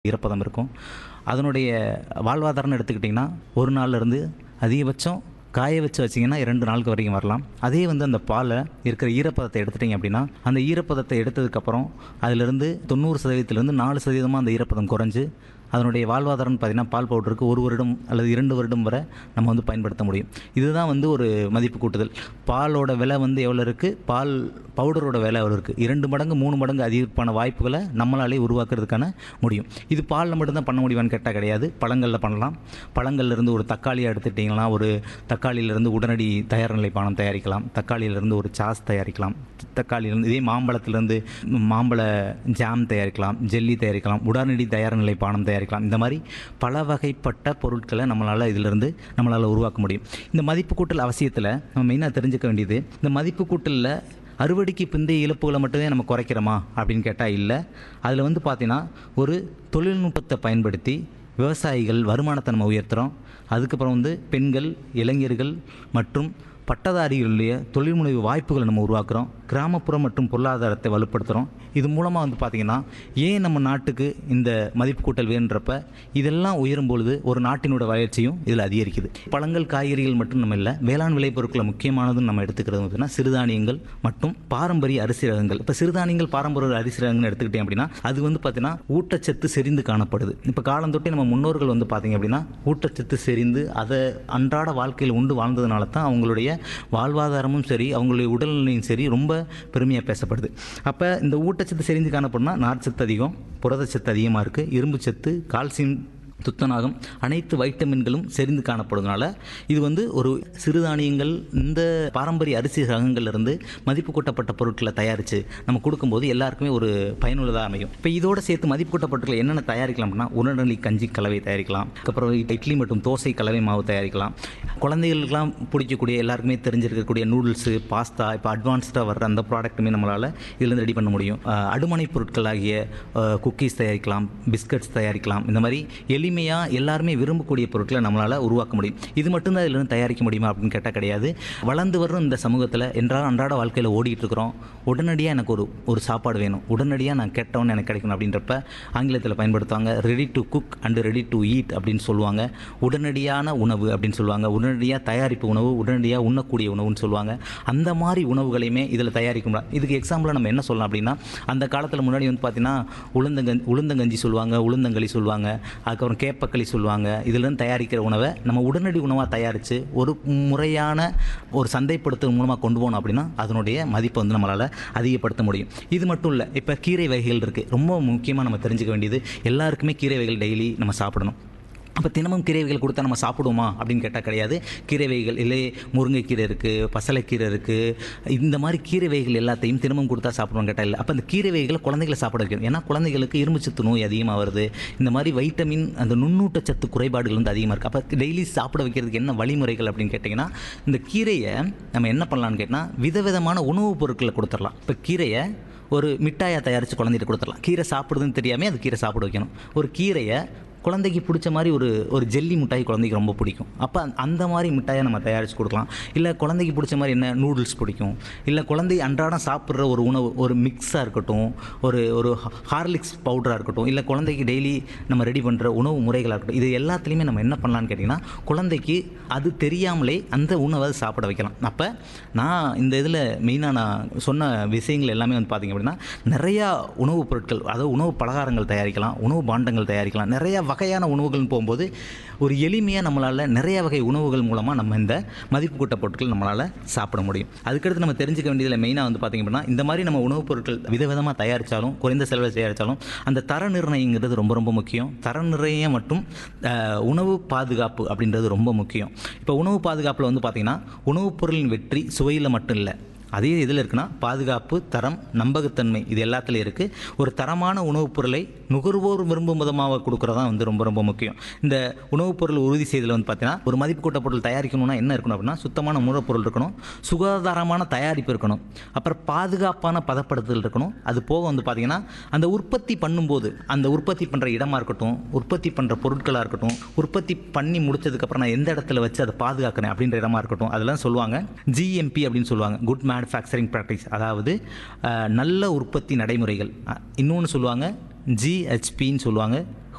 ஈரப்பதம் இருக்கும் அதனுடைய வாழ்வாதாரம்னு எடுத்துக்கிட்டிங்கன்னா ஒரு நாள்லேருந்து அதிகபட்சம் காய வச்சு வச்சிங்கன்னா இரண்டு நாளுக்கு வரைக்கும் வரலாம் அதே வந்து அந்த பாலை இருக்கிற ஈரப்பதத்தை எடுத்துட்டிங்க அப்படின்னா அந்த ஈரப்பதத்தை எடுத்ததுக்கப்புறம் அதிலிருந்து தொண்ணூறு சதவீதத்துலேருந்து நாலு சதவீதமாக அந்த ஈரப்பதம் குறைஞ்சு அதனுடைய வாழ்வாதாரம்னு பார்த்தீங்கன்னா பால் பவுடருக்கு ஒரு வருடம் அல்லது இரண்டு வருடம் வரை நம்ம வந்து பயன்படுத்த முடியும் இதுதான் வந்து ஒரு மதிப்பு கூட்டுதல் பாலோட விலை வந்து எவ்வளோ இருக்குது பால் பவுடரோட விலை எவ்வளோ இருக்குது இரண்டு மடங்கு மூணு மடங்கு அதிகமான வாய்ப்புகளை நம்மளாலே உருவாக்குறதுக்கான முடியும் இது பாலில் மட்டும்தான் பண்ண முடியுமான்னு கேட்டால் கிடையாது பழங்களில் பண்ணலாம் பழங்கள்ல இருந்து ஒரு தக்காளியை எடுத்துட்டிங்கன்னா ஒரு தக்காளியிலேருந்து உடனடி தயார் நிலை பானம் தயாரிக்கலாம் தக்காளியிலேருந்து ஒரு சாஸ் தயாரிக்கலாம் தக்காளியிலேருந்து இதே மாம்பழத்துலேருந்து மாம்பழ ஜாம் தயாரிக்கலாம் ஜெல்லி தயாரிக்கலாம் உடனடி தயார் நிலை பானம் தயாரிக்கலாம் இந்த மாதிரி பல வகைப்பட்ட பொருட்களை நம்மளால் இதிலிருந்து நம்மளால் உருவாக்க முடியும் இந்த மதிப்பு கூட்டல் அவசியத்தில் நம்ம மெயினாக தெரிஞ்சுக்க வேண்டியது இந்த மதிப்பு கூட்டலில் அறுவடைக்கு பிந்தைய இழப்புகளை மட்டுமே நம்ம குறைக்கிறோமா அப்படின்னு கேட்டால் இல்லை அதில் வந்து பார்த்தீங்கன்னா ஒரு தொழில்நுட்பத்தை பயன்படுத்தி விவசாயிகள் வருமானத்தை நம்ம உயர்த்துகிறோம் அதுக்கப்புறம் வந்து பெண்கள் இளைஞர்கள் மற்றும் பட்டதாரிகளுடைய தொழில்முனைவு வாய்ப்புகளை நம்ம உருவாக்குறோம் கிராமப்புறம் மற்றும் பொருளாதாரத்தை வலுப்படுத்துகிறோம் இது மூலமாக வந்து பார்த்திங்கன்னா ஏன் நம்ம நாட்டுக்கு இந்த மதிப்பு கூட்டல் வேணுன்றப்ப இதெல்லாம் உயரும் பொழுது ஒரு நாட்டினோட வளர்ச்சியும் இதில் அதிகரிக்குது பழங்கள் காய்கறிகள் மட்டும் நம்ம இல்லை வேளாண் விளைபொருட்களை முக்கியமானதுன்னு நம்ம எடுத்துக்கிறது பார்த்தீங்கன்னா சிறுதானியங்கள் மற்றும் பாரம்பரிய அரிசி ரகங்கள் இப்போ சிறுதானியங்கள் பாரம்பரிய அரிசி ரகங்கள் எடுத்துக்கிட்டேன் அப்படின்னா அது வந்து பார்த்தீங்கன்னா ஊட்டச்சத்து செறிந்து காணப்படுது இப்போ காலந்தொட்டே நம்ம முன்னோர்கள் வந்து பார்த்தீங்க அப்படின்னா ஊட்டச்சத்து செறிந்து அதை அன்றாட வாழ்க்கையில் உண்டு வாழ்ந்ததுனால தான் அவங்களுடைய வாழ்வாதாரமும் சரி அவங்களுடைய உடல்நிலையும் சரி ரொம்ப பெருமையாக பேசப்படுது அப்போ இந்த ஊட்டச்சத்து செறிந்து காணப்படும்னா நார்ச்சத்து அதிகம் புரதச்சத்து அதிகமாக இருக்குது இரும்பு சத்து கால்சியம் துத்தநாகம் அனைத்து வைட்டமின்களும் செறிந்து காணப்படுவதனால இது வந்து ஒரு சிறுதானியங்கள் இந்த பாரம்பரிய அரிசி ரகங்கள்லேருந்து மதிப்பு கூட்டப்பட்ட பொருட்களை தயாரித்து நம்ம கொடுக்கும்போது எல்லாருக்குமே ஒரு பயனுள்ளதாக அமையும் இப்போ இதோடு சேர்த்து மதிப்பு கூட்ட பொருட்களை என்னென்ன தயாரிக்கலாம் அப்படின்னா உடனடி கஞ்சி கலவை தயாரிக்கலாம் அதுக்கப்புறம் இட்லி மற்றும் தோசை கலவை மாவு தயாரிக்கலாம் குழந்தைகளுக்கெல்லாம் பிடிக்கக்கூடிய எல்லாருக்குமே தெரிஞ்சிருக்கக்கூடிய நூடுல்ஸு பாஸ்தா இப்போ அட்வான்ஸ்டாக வர்ற அந்த ப்ராடக்ட்டுமே நம்மளால் இதுலேருந்து ரெடி பண்ண முடியும் அஹ் அடுமனை பொருட்களாகிய குக்கீஸ் தயாரிக்கலாம் பிஸ்கட்ஸ் தயாரிக்கலாம் இந்த மாதிரி எளிமையாக எல்லாருமே விரும்பக்கூடிய பொருட்களை நம்மளால் உருவாக்க முடியும் இது மட்டும்தான் இதிலிருந்து தயாரிக்க முடியுமா அப்படின்னு கேட்டால் கிடையாது வளர்ந்து வரும் இந்த சமூகத்தில் என்றால் அன்றாட வாழ்க்கையில் ஓடிட்டு இருக்கிறோம் உடனடியாக எனக்கு ஒரு ஒரு சாப்பாடு வேணும் உடனடியாக நான் கேட்டவொன்னு எனக்கு கிடைக்கணும் அப்படின்றப்ப ஆங்கிலத்தில் பயன்படுத்துவாங்க ready to cook and ready to eat அப்படின்னு சொல்லுவாங்க உடனடியான உணவு அப்படின்னு சொல்லுவாங்க உடனடியாக தயாரிப்பு உணவு உடனடியாக உண்ணக்கூடிய உணவுன்னு சொல்லுவாங்க அந்த மாதிரி உணவுகளையுமே இதில் தயாரிக்க முடியும் இதுக்கு எக்ஸாம்பிளாக நம்ம என்ன சொல்லலாம் அப்படின்னா அந்த காலத்தில் முன்னாடி வந்து பார்த்தீங்கன்னா உளுந்தங்கஞ்சி உளுந்தங்கஞ்சி சொல்லுவாங்க உளுந்தங்களி சொல்லுவாங்க அதுக்கப்புறம் கேப்பக்களி சொல்லுவாங்க இதிலிருந்து தயாரிக்கிற உணவை நம்ம உடனடி உணவாக தயாரித்து ஒரு முறையான ஒரு சந்தைப்படுத்துதல் மூலமாக கொண்டு போனோம் அப்படின்னா அதனுடைய மதிப்பை வந்து நம்மளால் அதிகப்படுத்த முடியும் இது மட்டும் இல்லை இப்போ கீரை வகைகள் இருக்குது ரொம்ப முக்கியமாக நம்ம தெரிஞ்சுக்க வேண்டியது எல்லாருக்குமே கீரை வகைகள் டெய்லி நம்ம சாப்பிடணும் அப்போ தினமும் கீரை வகைகள் கொடுத்தா நம்ம சாப்பிடுவோமா அப்படின்னு கேட்டால் கிடையாது கீரை வகைகள் இல்லை முருங்கைக்கீரை இருக்குது பசலைக்கீரை இருக்குது இந்த மாதிரி கீரை வகைகள் எல்லாத்தையும் தினமும் கொடுத்தா சாப்பிடுவோம் கேட்டால் இல்லை அப்போ அந்த கீரை வகைகளை குழந்தைகளை சாப்பிட வைக்கணும் ஏன்னா குழந்தைகளுக்கு இரும்புச்சத்து நோய் அதிகமாக வருது இந்த மாதிரி வைட்டமின் அந்த நுண்ணூட்டச்சத்து குறைபாடுகள் வந்து அதிகமாக இருக்குது அப்போ டெய்லி சாப்பிட வைக்கிறதுக்கு என்ன வழிமுறைகள் அப்படின்னு கேட்டிங்கன்னா இந்த கீரையை நம்ம என்ன பண்ணலான்னு கேட்டால் விதவிதமான உணவுப் பொருட்களை கொடுத்துடலாம் இப்போ கீரையை ஒரு மிட்டாயை தயாரித்து குழந்தைகிட்ட கொடுத்துடலாம் கீரை சாப்பிடுதுன்னு தெரியாமல் அது கீரை சாப்பிட வைக்கணும் ஒரு கீரையை குழந்தைக்கு பிடிச்ச மாதிரி ஒரு ஒரு ஜெல்லி மிட்டாய் குழந்தைக்கு ரொம்ப பிடிக்கும் அப்போ அந்த மாதிரி மிட்டாயை நம்ம தயாரித்து கொடுக்கலாம் இல்லை குழந்தைக்கு பிடிச்ச மாதிரி என்ன நூடுல்ஸ் பிடிக்கும் இல்லை குழந்தை அன்றாடம் சாப்பிட்ற ஒரு உணவு ஒரு மிக்ஸாக இருக்கட்டும் ஒரு ஒரு ஹார்லிக்ஸ் பவுடராக இருக்கட்டும் இல்லை குழந்தைக்கு டெய்லி நம்ம ரெடி பண்ணுற உணவு முறைகளாக இருக்கட்டும் இது எல்லாத்துலேயுமே நம்ம என்ன பண்ணலான்னு கேட்டிங்கன்னா குழந்தைக்கு அது தெரியாமலே அந்த உணவை சாப்பிட வைக்கலாம் அப்போ நான் இந்த இதில் மெயினாக நான் சொன்ன விஷயங்கள் எல்லாமே வந்து பார்த்திங்க அப்படின்னா நிறையா உணவுப் பொருட்கள் அதாவது உணவு பலகாரங்கள் தயாரிக்கலாம் உணவு பாண்டங்கள் தயாரிக்கலாம் நிறையா வகையான உணவுகள்னு போகும்போது ஒரு எளிமையாக நம்மளால் நிறைய வகை உணவுகள் மூலமாக நம்ம இந்த மதிப்பு கூட்ட பொருட்கள் நம்மளால் சாப்பிட முடியும் அதுக்கடுத்து நம்ம தெரிஞ்சுக்க வேண்டியதில் மெயினாக வந்து பார்த்திங்க அப்படின்னா இந்த மாதிரி நம்ம உணவுப் பொருட்கள் விதவிதமாக தயாரித்தாலும் குறைந்த செலவில் தயாரித்தாலும் அந்த தர நிர்ணயங்கிறது ரொம்ப ரொம்ப முக்கியம் தர நிர்ணயம் மற்றும் அஹ், உணவு பாதுகாப்பு அப்படின்றது ரொம்ப முக்கியம் இப்போ உணவு பாதுகாப்பில் வந்து பார்த்திங்கன்னா உணவுப் பொருளின் வெற்றி சுவையில் மட்டும் இல்லை அதே இதில் இருக்குன்னா பாதுகாப்பு தரம் நம்பகத்தன்மை இது எல்லாத்துலேயும் இருக்குது ஒரு தரமான உணவுப் பொருளை நுகர்வோர் விரும்பும் விதமாக கொடுக்குறதா வந்து ரொம்ப ரொம்ப முக்கியம் இந்த உணவுப் பொருள் உறுதி செய்தல் வந்து பார்த்தீங்கன்னா ஒரு மதிப்பு கூட்ட பொருள் தயாரிக்கணும்னா என்ன இருக்கணும் அப்படின்னா சுத்தமான மூலப்பொருள் இருக்கணும் சுகாதாரமான தயாரிப்பு இருக்கணும் அப்புறம் பாதுகாப்பான பதப்படுத்துதல் இருக்கணும் அது போக வந்து பார்த்தீங்கன்னா அந்த உற்பத்தி பண்ணும்போது அந்த உற்பத்தி பண்ணுற இடமா இருக்கட்டும் உற்பத்தி பண்ணுற பொருட்களாக இருக்கட்டும் உற்பத்தி பண்ணி முடிச்சதுக்கப்புறம் நான் எந்த இடத்துல வச்சு அதை பாதுகாக்கிறேன் அப்படின்ற இடமா இருக்கட்டும் அதெல்லாம் சொல்லுவாங்க ஜிஎம்பி அப்படின்னு சொல்லுவாங்க குட் மேனுஃபேக்சரிங் ப்ராக்டிஸ் அதாவது அஹ், நல்ல உற்பத்தி நடைமுறைகள் இன்னொன்று சொல்லுவாங்க ஜிஹெச்பின்னு சொல்லுவாங்க